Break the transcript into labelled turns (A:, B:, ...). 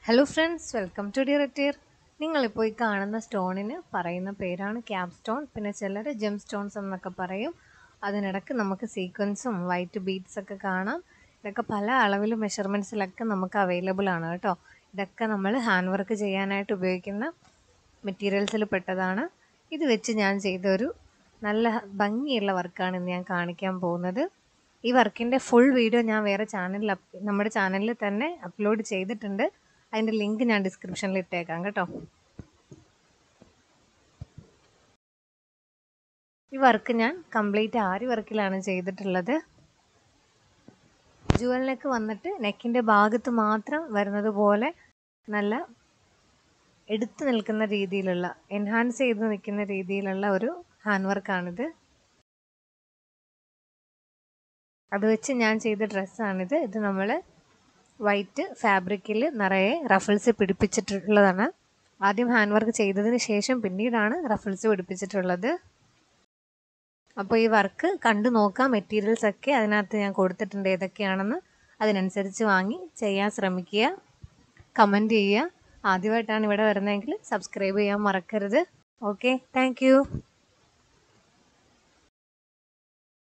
A: hello friends welcome to ഡിയറക്റ്റീർ നിങ്ങളിപ്പോൾ ഈ കാണുന്ന സ്റ്റോണിന് പറയുന്ന പേരാണ് ക്യാപ് സ്റ്റോൺ പിന്നെ ചിലർ ജെം സ്റ്റോൺസ് എന്നൊക്കെ പറയും അതിനിടയ്ക്ക് നമുക്ക് സീക്വൻസും വൈറ്റ് ബീഡ്സ് ഒക്കെ കാണാം ഇതൊക്കെ പല അളവിലും മെഷർമെൻറ്റ്സിലൊക്കെ നമുക്ക് അവൈലബിൾ ആണ് കേട്ടോ ഇതൊക്കെ നമ്മൾ ഹാൻഡ് വർക്ക് ചെയ്യാനായിട്ട് ഉപയോഗിക്കുന്ന മെറ്റീരിയൽസിൽ പെട്ടതാണ് ഇത് വെച്ച് ഞാൻ ചെയ്തൊരു നല്ല ഭംഗിയുള്ള വർക്കാണ് ഇന്ന് ഞാൻ കാണിക്കാൻ പോകുന്നത് ഈ വർക്കിൻ്റെ ഫുൾ വീഡിയോ ഞാൻ വേറെ ചാനലിൽ നമ്മുടെ ചാനലിൽ തന്നെ അപ്ലോഡ് ചെയ്തിട്ടുണ്ട് അതിൻ്റെ ലിങ്ക് ഞാൻ ഡിസ്ക്രിപ്ഷനിൽ ഇട്ടേക്കാം കേട്ടോ ഈ വർക്ക് ഞാൻ കംപ്ലീറ്റ് ആരി വർക്കിലാണ് ചെയ്തിട്ടുള്ളത് ജുവൽ നെക്ക് വന്നിട്ട് നെക്കിൻ്റെ ഭാഗത്ത് മാത്രം വരുന്നത് പോലെ നല്ല എടുത്തു നിൽക്കുന്ന രീതിയിലുള്ള എൻഹാൻസ് ചെയ്ത് നിൽക്കുന്ന രീതിയിലുള്ള ഒരു ഹാൻഡ് വർക്കാണിത് അത് വെച്ച് ഞാൻ ചെയ്ത ഡ്രസ്സാണിത് ഇത് നമ്മൾ വൈറ്റ് ഫാബ്രിക്കിൽ നിറയെ റഫിൾസ് പിടിപ്പിച്ചിട്ടുള്ളതാണ് ആദ്യം ഹാൻഡ് വർക്ക് ചെയ്തതിന് ശേഷം പിന്നീടാണ് റഫിൾസ് പിടിപ്പിച്ചിട്ടുള്ളത് അപ്പോൾ ഈ വർക്ക് കണ്ടു നോക്കാം മെറ്റീരിയൽസ് ഒക്കെ അതിനകത്ത് ഞാൻ കൊടുത്തിട്ടുണ്ട് ഏതൊക്കെയാണെന്ന് അതിനനുസരിച്ച് വാങ്ങി ചെയ്യാൻ ശ്രമിക്കുക കമൻറ്റ് ചെയ്യുക ആദ്യമായിട്ടാണ് ഇവിടെ വരുന്നതെങ്കിൽ സബ്സ്ക്രൈബ് ചെയ്യാൻ മറക്കരുത് ഓക്കെ താങ്ക്